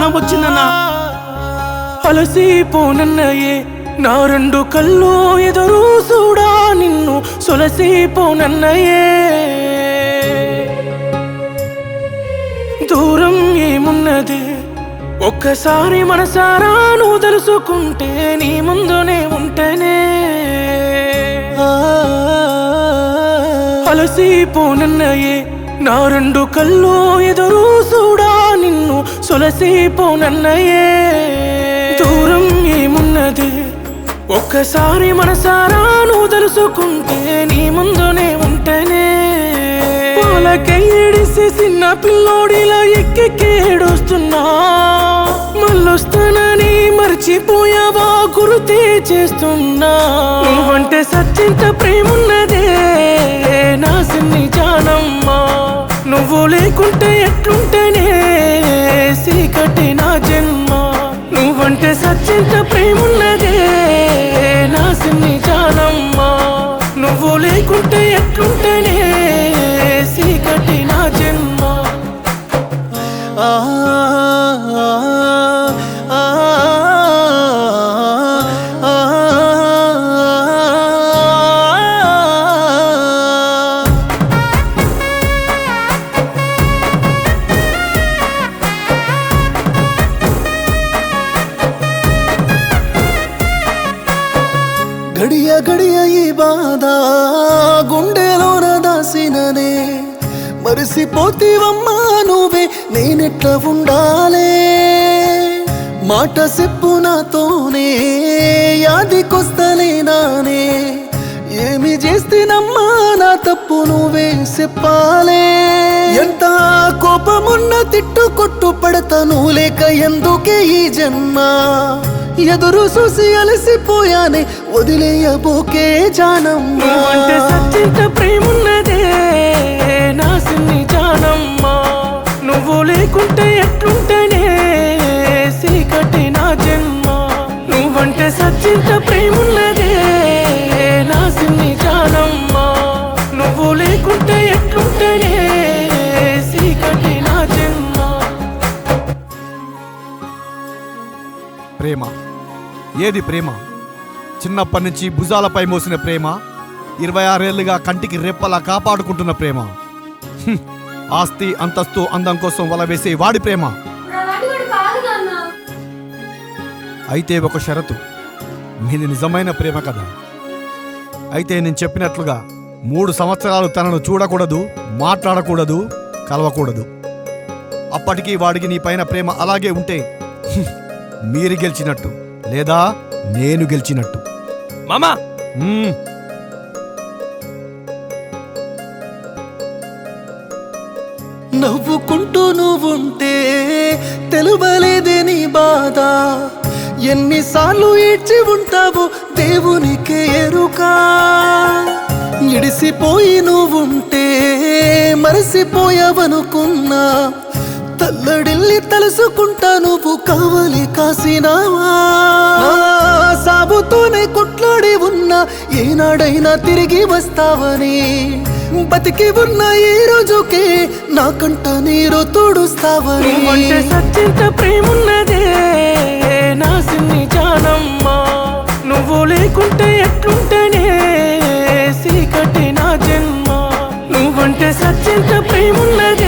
ప్రాణం వచ్చిందన్నా అలసిపోనన్నయే నా రెండు కళ్ళు ఎదురు చూడా నిన్ను సొలసిపోనన్నయే దూరం ఏమున్నది ఒక్కసారి మనసారా నువ్వు తెలుసుకుంటే నీ ముందునే ఉంటేనే అలసిపోనన్నయే నా రెండు కళ్ళు ఎదురు చూడా నిన్ను సొలసిపోనన్నయే దూరం ఏమున్నది ఒక్కసారి మనసారా నువ్వు తెలుసుకుంటే నీ ముందునే ఉంటేనే పాలకెయ్యడిసి చిన్న పిల్లోడిలా ఎక్కెక్కి ఏడుస్తున్నా మళ్ళొస్తానని మర్చిపోయావా గుర్తే చేస్తున్నా నువ్వంటే సచ్చింత ప్రేమున్నదే నా సిన్ని జానమ్మా నువ్వు లేకుంటే ఎట్లుంటేనే సీకటి నా జన్మ నువ్వంటే సచ్చింత ప్రేమున్నదే నా సిన్ని జానమ్మా నువ్వు లేకుంటే ఎట్లుంటేనే సీకటి నా జన్మ ఆ ఆ గడియ గడియ ఈ బాధ గుండెలోన దాసిననే మరిసిపోతీవమ్మా నువ్వే నేనెట్లా ఉండాలే మాట చెప్పు నాతోనే యాదికొస్తలేనానే ఏమి చేస్తేనమ్మా నా తప్పు నువ్వే చెప్పాలే ఎంత కోపమున్న తిట్టు కొట్టు పడతాను లేక ఎందుకే ఈ జన్మ ఎదురు చూసి అలసిపోయానే వదిలేయబోకే జానమ్మ నువ్వంటే సచ్చింత ప్రేమున్నదే నా సిన్ని జానమ్మా నువ్వు లేకుంటే ఎట్లుంటేనే సీకటి నా జన్మ నువ్వంటే సచ్చింత ప్రేమున్నదే నా సిన్ని జానమ్మా నువ్వు లేకుంటే ఎట్లుంటేనే సీకటి నా జన్మ ప్రేమ ఏది ప్రేమ చిన్నప్పటి నుంచి భుజాలపై మోసిన ప్రేమ ఇరవై ఆరేళ్లుగా కంటికి రెప్పలా కాపాడుకుంటున్న ప్రేమ హ్మ్. ఆస్తి అంతస్తు అందం కోసం వలవేసే వాడి ప్రేమ అలాంటి వాడు కాదు నాన్న అయితే ఒక షరతు మీది నిజమైన ప్రేమ కదా అయితే నేను చెప్పినట్లుగా మూడు సంవత్సరాలు తనను చూడకూడదు మాట్లాడకూడదు కలవకూడదు అప్పటికి వాడికి నీ పైన ప్రేమ అలాగే ఉంటే హ్మ్, మీరు గెలిచినట్టు లేదా నేను గెలిచినట్టు మామా మ్మ్. నవ్వుకుంటూ నువ్వుంటే తెలువలేదే నీ బాధ ఎన్నిసార్లు ఏడ్చి ఉంటావు దేవునికే ఎరుక ఇడిసిపోయి నువ్వుంటే మరసిపోయావనుకున్నా తల్లడిల్లి తలుసుకుంటా నువ్వు కావలి కాసినావా నా సాబుతోనే కొట్లాడి ఉన్నా ఏనాడైనా తిరిగి వస్తావని బతికి ఉన్న ఈ రోజుకే నాకంట నీరు తోడుస్తావని నువ్వంటే సచ్చింత ప్రేమున్నదే నా సిన్ని జానమ్మా నువ్వు లేకుంటే ఎట్లుంటేనే సీకటి నా జన్మ నువ్వంటే సచ్చింత ప్రేమున్నదే